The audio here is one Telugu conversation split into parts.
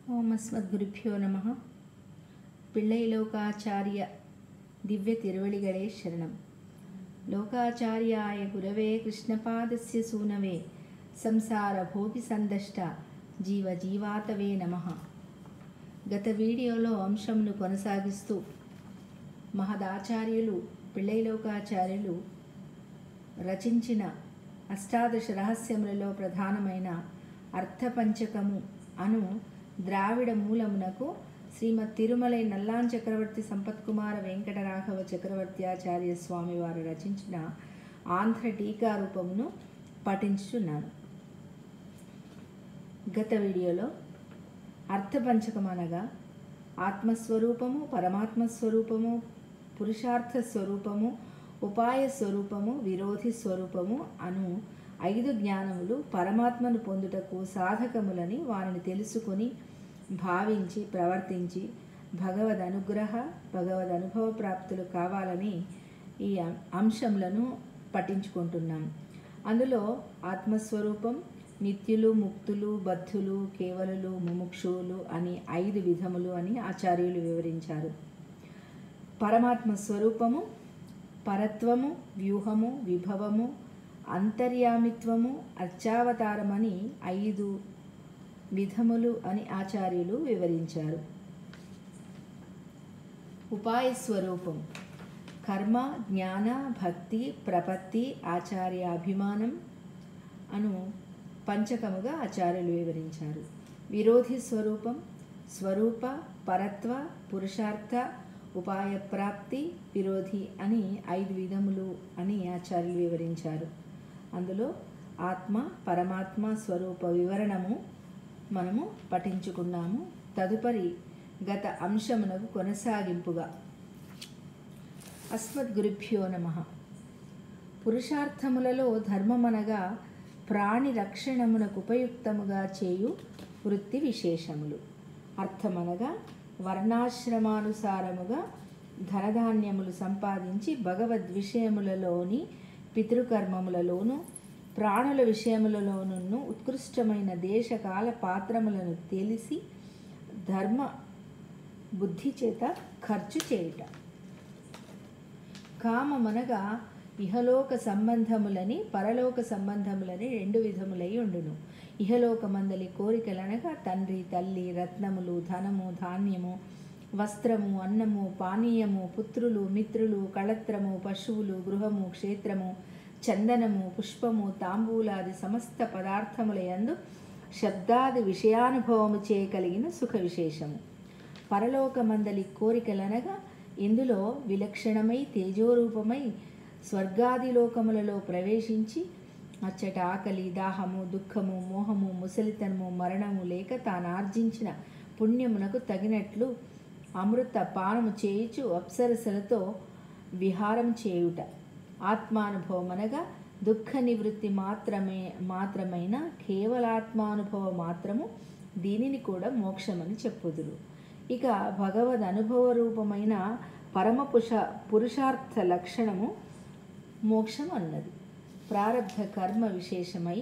ఓం అస్మద్గురుభ్యో నమ పిళ్ళై లోకాచార్య దివ్య తిరువళిగళే శరణం లోకాచార్యాయ గురవే కృష్ణపాదస్య సూనవే సంసార భోగి సందష్ట జీవ జీవాతవే నమ గత వీడియోలో అంశంను కొనసాగిస్తూ మహదాచార్యులు పిళ్ళైలోకాచార్యులు రచించిన అష్టాదశ రహస్యములలో ప్రధానమైన అర్థపంచకము అను ద్రావిడ మూలమునకు శ్రీమద్ తిరుమలై నల్లాన్ చక్రవర్తి సంపత్కుమార వెంకటరాఘవ చక్రవర్త్యాచార్య స్వామి వారు రచించిన ఆంధ్ర టీకా రూపమును పఠించుచున్నాను గత వీడియోలో అర్థపంచకం అనగా ఆత్మస్వరూపము పరమాత్మ స్వరూపము పురుషార్థ స్వరూపము ఉపాయ స్వరూపము విరోధి స్వరూపము అను ఐదు జ్ఞానములు పరమాత్మను పొందుటకు సాధకములని వారిని తెలుసుకొని భావించి ప్రవర్తించి భగవద్ అనుగ్రహ భగవద్ అనుభవ ప్రాప్తులు కావాలని ఈ అంశములను పఠించుకుంటున్నాం అందులో ఆత్మస్వరూపం నిత్యులు ముక్తులు బద్ధులు కేవలులు ముముక్షువులు అని ఐదు విధములు అని ఆచార్యులు వివరించారు పరమాత్మ స్వరూపము పరత్వము వ్యూహము విభవము అంతర్యామిత్వము అర్చావతారమని ఐదు విధములు అని ఆచార్యులు వివరించారు ఉపాయ స్వరూపం కర్మ జ్ఞాన భక్తి ప్రపత్తి ఆచార్య అభిమానం అను పంచకముగా ఆచార్యులు వివరించారు విరోధి స్వరూపం స్వరూప పరత్వ పురుషార్థ ఉపాయ ప్రాప్తి విరోధి అని ఐదు విధములు అని ఆచార్యులు వివరించారు అందులో ఆత్మ పరమాత్మ స్వరూప వివరణము మనము పఠించుకున్నాము తదుపరి గత అంశమునకు కొనసాగింపుగా అస్మద్గురుభ్యో నమ పురుషార్థములలో ధర్మమనగా ప్రాణి రక్షణమునకు ఉపయుక్తముగా చేయు వృత్తి విశేషములు అర్థమనగా వర్ణాశ్రమానుసారముగా ధనధాన్యములు సంపాదించి భగవద్ విషయములలోని పితృకర్మములలోను ప్రాణుల విషయములలోను ఉత్కృష్టమైన దేశకాల పాత్రములను తెలిసి ధర్మ బుద్ధి చేత ఖర్చు చేయుట కామమనగా ఇహలోక సంబంధములని పరలోక సంబంధములని రెండు విధములై ఉండును ఇహలోకమందలి కోరికలనగా తండ్రి తల్లి రత్నములు ధనము ధాన్యము వస్త్రము అన్నము పానీయము పుత్రులు మిత్రులు కళత్రము పశువులు గృహము క్షేత్రము చందనము పుష్పము తాంబూలాది సమస్త పదార్థములయందు శబ్దాది విషయానుభవము చేయగలిగిన సుఖ విశేషము పరలోకమందలి కోరికలనగా ఇందులో విలక్షణమై తేజోరూపమై స్వర్గాది లోకములలో ప్రవేశించి అచ్చట ఆకలి దాహము దుఃఖము మోహము ముసలితనము మరణము లేక తాను ఆర్జించిన పుణ్యమునకు తగినట్లు అమృత పానము చేయుచు అప్సరసలతో విహారం చేయుట ఆత్మానుభవం అనగా దుఃఖ నివృత్తి మాత్రమే మాత్రమైన కేవలాత్మానుభవ మాత్రము దీనిని కూడా మోక్షమని చెప్పుదురు ఇక భగవద్ అనుభవ రూపమైన పరమ పుష పురుషార్థ లక్షణము మోక్షం అన్నది ప్రారబ్ధ కర్మ విశేషమై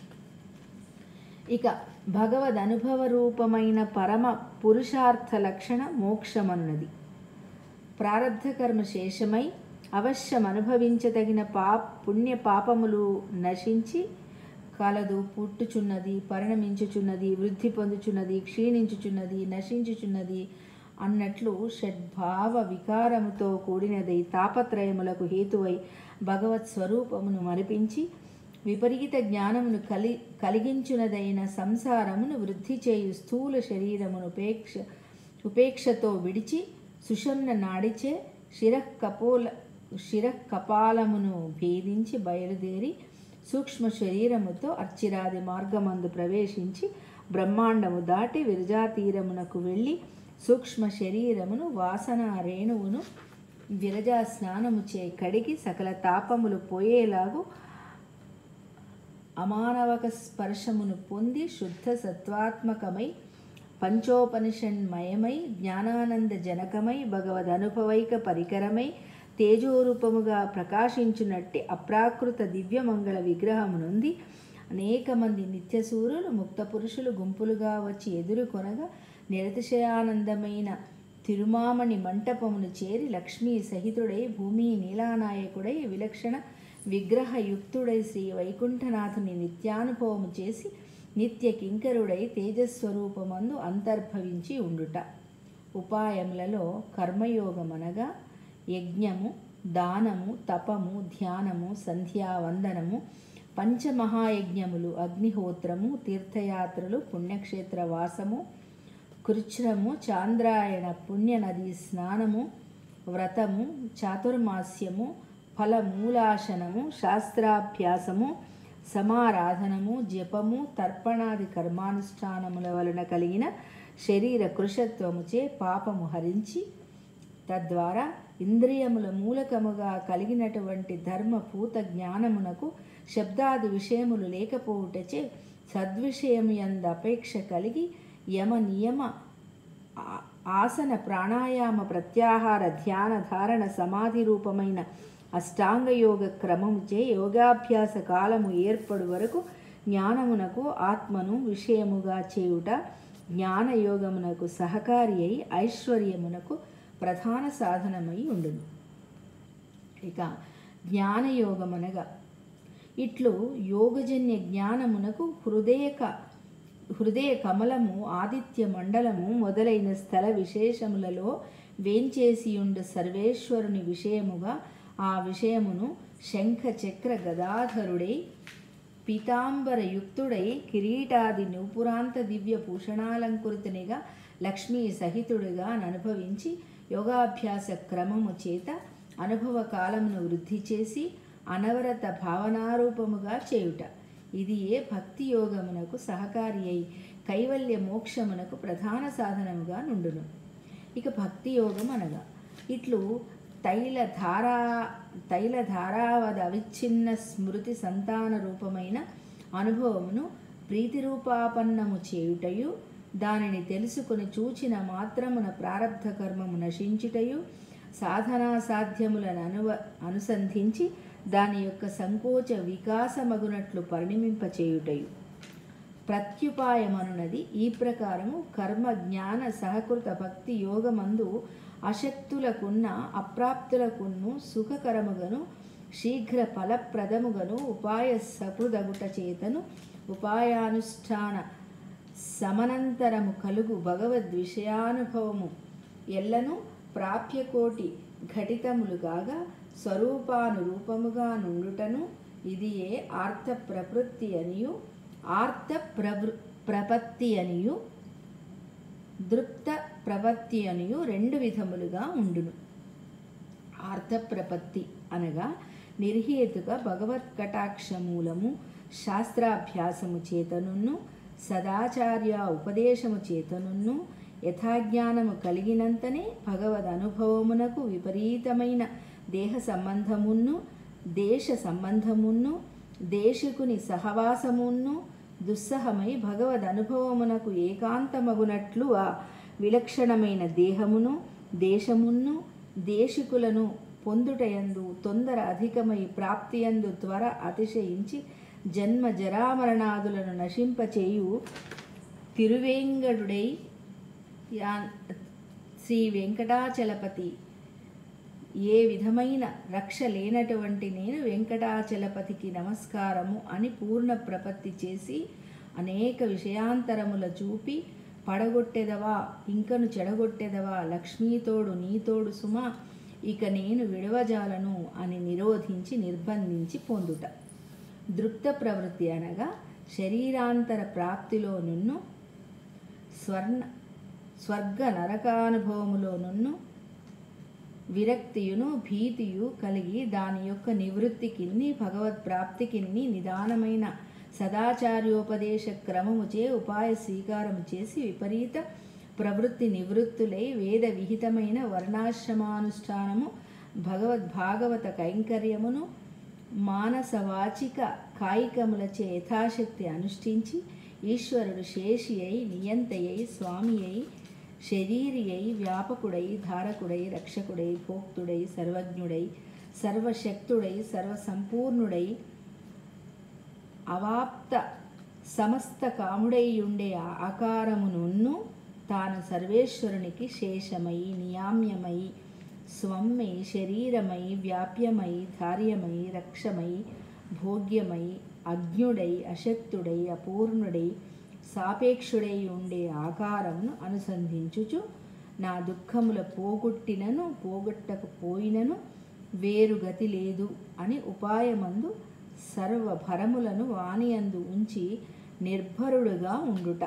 ఇక భగవద్ అనుభవ రూపమైన పరమ పురుషార్థ లక్షణ మోక్షమన్నది ప్రారబ్ధ కర్మ శేషమై అవశ్యం అనుభవించదగిన పా పుణ్య పాపములు నశించి కలదు పుట్టుచున్నది పరిణమించుచున్నది వృద్ధి పొందుచున్నది క్షీణించుచున్నది నశించుచున్నది అన్నట్లు షడ్భావ వికారముతో కూడినదై తాపత్రయములకు హేతువై భగవత్ స్వరూపమును మరిపించి విపరీత జ్ఞానమును కలి కలిగించునదైన సంసారమును వృద్ధి చేయు స్థూల శరీరమును ఉపేక్ష ఉపేక్షతో విడిచి సుషమ్న నాడిచే శిరఃకపోల శిరఃకపాలమును భేదించి బయలుదేరి సూక్ష్మ శరీరముతో అర్చిరాది మార్గమందు ప్రవేశించి బ్రహ్మాండము దాటి విరజాతీరమునకు వెళ్ళి సూక్ష్మ శరీరమును వాసన రేణువును విరజా స్నానము చే కడిగి సకల తాపములు పోయేలాగు అమానవక స్పర్శమును పొంది శుద్ధ సత్వాత్మకమై పంచోపనిషన్మయమై జ్ఞానానంద జనకమై భగవద్ అనుభవైక పరికరమై తేజోరూపముగా ప్రకాశించునట్టి అప్రాకృత దివ్యమంగళ విగ్రహమునుంది అనేక మంది నిత్యసూరులు ముక్త పురుషులు గుంపులుగా వచ్చి ఎదుర్కొనగా నిరతిశయానందమైన తిరుమామణి మంటపమును చేరి లక్ష్మీ సహితుడై భూమి నీలానాయకుడై విలక్షణ విగ్రహయుక్తుడై శ్రీ వైకుంఠనాథుని నిత్యానుభవము చేసి నిత్య కింకరుడై తేజస్వరూపమందు అంతర్భవించి ఉండుట ఉపాయములలో కర్మయోగమనగా యజ్ఞము దానము తపము ధ్యానము సంధ్యావందనము పంచమహాయజ్ఞములు అగ్నిహోత్రము తీర్థయాత్రలు పుణ్యక్షేత్ర వాసము కృచ్ఛ్రము చాంద్రాయణ పుణ్యనది స్నానము వ్రతము చాతుర్మాస్యము ఫలమూలాసనము శాస్త్రాభ్యాసము సమారాధనము జపము తర్పణాది కర్మానుష్ఠానముల వలన కలిగిన శరీర కృషత్వముచే పాపము హరించి తద్వారా ఇంద్రియముల మూలకముగా కలిగినటువంటి ధర్మభూత జ్ఞానమునకు శబ్దాది విషయములు లేకపోవుటచే సద్విషయము యందు అపేక్ష కలిగి యమ నియమ ఆ- ఆసన ప్రాణాయామ ప్రత్యాహార ధ్యాన ధారణ సమాధి రూపమైన అష్టాంగ యోగ క్రమముచే యోగాభ్యాస కాలము ఏర్పడు వరకు జ్ఞానమునకు ఆత్మను విషయముగా చేయుట జ్ఞానయోగమునకు సహకారి అయి ఐశ్వర్యమునకు ప్రధాన సాధనమై ఉండును ఇక జ్ఞానయోగమనగా ఇట్లు యోగజన్య జ్ఞానమునకు హృదయక హృదయ కమలము ఆదిత్య మండలము మొదలైన స్థల విశేషములలో వేంచేసియుండు సర్వేశ్వరుని విషయముగా ఆ విషయమును శంఖ చక్ర గదాధరుడై పీతాంబరయుక్తుడై కిరీటాది నూపురాంత దివ్య భూషణాలంకృతునిగా లక్ష్మీ సహితుడిగా అనుభవించి యోగాభ్యాస క్రమము చేత అనుభవ కాలమును వృద్ధి చేసి అనవరత భావనారూపముగా చేయుట ఇది ఏ భక్తి యోగమునకు సహకారి అయి కైవల్య మోక్షమునకు ప్రధాన సాధనముగా నుండును ఇక భక్తి యోగం అనగా ఇట్లు తైల ధారా తైల ధారావద అవిచ్ఛిన్న స్మృతి సంతాన రూపమైన అనుభవమును ప్రీతిరూపాపన్నము చేయుటయు దానిని తెలుసుకుని చూచిన మాత్రమున ప్రారబ్ధ కర్మము నశించుటయు సాధనా సాధ్యములను అనువ అనుసంధించి దాని యొక్క సంకోచ వికాసమగునట్లు పరిణమింపచేయుటయు ప్రత్యుపాయమనున్నది ఈ ప్రకారము కర్మ జ్ఞాన సహకృత భక్తి యోగమందు అశక్తులకున్న అప్రాప్తులకును సుఖకరముగను శీఘ్ర ఫలప్రదముగను ఉపాయ సకృదగుట చేతను ఉపాయానుష్ఠాన సమనంతరము కలుగు భగవద్ విషయానుభవము ఎల్లను ప్రాప్యకోటి ఘటితములు కాగా స్వరూపానురూపముగా నుండుటను ఇది ఏ ఆర్త ప్రవృత్తి అనియు ఆర్త ప్రవృ ప్రపత్తి అనియు దృప్త ప్రపత్తి అనియు రెండు విధములుగా ఉండును ఆర్ధప్రపత్తి అనగా నిర్హేతుక భగవత్ కటాక్షమూలము శాస్త్రాభ్యాసము చేతనున్ను సదాచార్య ఉపదేశము చేతనున్ను యథాజ్ఞానము కలిగినంతనే భగవద్ అనుభవమునకు విపరీతమైన దేహ సంబంధమును దేశ సంబంధమును దేశకుని సహవాసమును దుస్సహమై భగవద్ అనుభవమునకు ఏకాంతమగునట్లు ఆ విలక్షణమైన దేహమును దేశమును దేశికులను పొందుటయందు తొందర అధికమై ప్రాప్తియందు త్వర అతిశయించి జన్మ జరామరణాదులను నశింపచేయు తిరువేంగడుడై యా- శ్రీ వెంకటాచలపతి ఏ విధమైన రక్ష లేనటువంటి నేను వెంకటాచలపతికి నమస్కారము అని పూర్ణ ప్రపత్తి చేసి అనేక విషయాంతరముల చూపి పడగొట్టెదవా ఇంకను చెడగొట్టెదవా లక్ష్మీతోడు నీతోడు సుమ ఇక నేను విడవజాలను అని నిరోధించి నిర్బంధించి పొందుట దృప్త ప్రవృత్తి అనగా శరీరాంతర ప్రాప్తిలో నున్ను స్వర్ణ స్వర్గ నరకానుభవములో నున్ను విరక్తియును భీతియు కలిగి దాని యొక్క నివృత్తికిన్ని భగవత్ ప్రాప్తికిన్ని నిదానమైన సదాచార్యోపదేశ క్రమముచే ఉపాయ స్వీకారము చేసి విపరీత ప్రవృత్తి నివృత్తులై వేద విహితమైన వర్ణాశ్రమానుష్ఠానము భగవద్భాగవత కైంకర్యమును మానసవాచిక కాయికములచే యథాశక్తి అనుష్ఠించి ఈశ్వరుడు శేషి అయి నియంతయై స్వామి అయి శరీరి అయి వ్యాపకుడై ధారకుడై రక్షకుడై భోక్తుడై సర్వజ్ఞుడై సర్వశక్తుడై సర్వసంపూర్ణుడై అవాప్త సమస్త కాముడై ఉండే ఆ ఆకారమునున్ను తాను సర్వేశ్వరునికి శేషమై నియామ్యమై స్వమ్మై శరీరమై వ్యాప్యమై ధార్యమై రక్షమై భోగ్యమై అజ్ఞుడై అశక్తుడై అపూర్ణుడై సాపేక్షుడై ఉండే ఆకారమును అనుసంధించుచు నా దుఃఖముల పోగొట్టినను పోగొట్టకపోయినను వేరు గతి లేదు అని ఉపాయమందు సర్వభరములను వానియందు ఉంచి నిర్భరుడుగా ఉండుట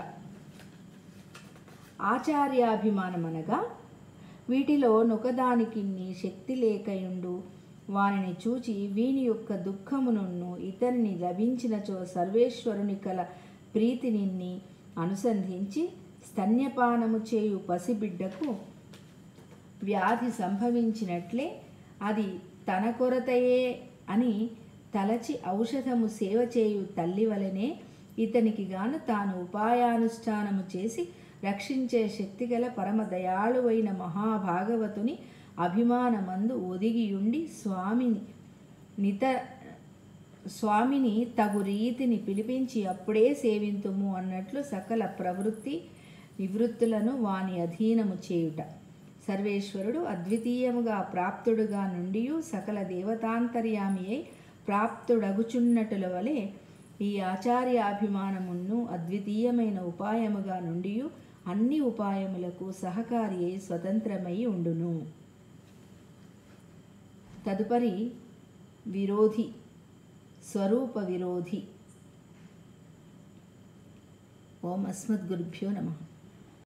ఆచార్యాభిమానమనగా వీటిలో నొకదానికి శక్తి లేకయుండు వానిని చూచి వీని యొక్క దుఃఖమును ఇతనిని లభించినచో సర్వేశ్వరుని కల ప్రీతిని అనుసంధించి స్తన్యపానము చేయు పసిబిడ్డకు వ్యాధి సంభవించినట్లే అది తన కొరతయే అని తలచి ఔషధము సేవ చేయు తల్లి వలనే ఇతనికి గాను తాను ఉపాయానుష్ఠానము చేసి రక్షించే శక్తిగల పరమ దయాళువైన మహాభాగవతుని అభిమానమందు ఒదిగియుండి స్వామిని నిత స్వామిని తగు రీతిని పిలిపించి అప్పుడే సేవింతుము అన్నట్లు సకల ప్రవృత్తి నివృత్తులను వాని అధీనము చేయుట సర్వేశ్వరుడు అద్వితీయముగా ప్రాప్తుడుగా నుండి సకల దేవతాంతర్యామి అయి ప్రాప్తుడగుచున్నటుల వలె ఈ ఆచార్యాభిమానమును అద్వితీయమైన ఉపాయముగా నుండి అన్ని ఉపాయములకు సహకారి అయి స్వతంత్రమై ఉండును తదుపరి విరోధి స్వరూప విరోధి ఓం అస్మద్గురుభ్యో నమః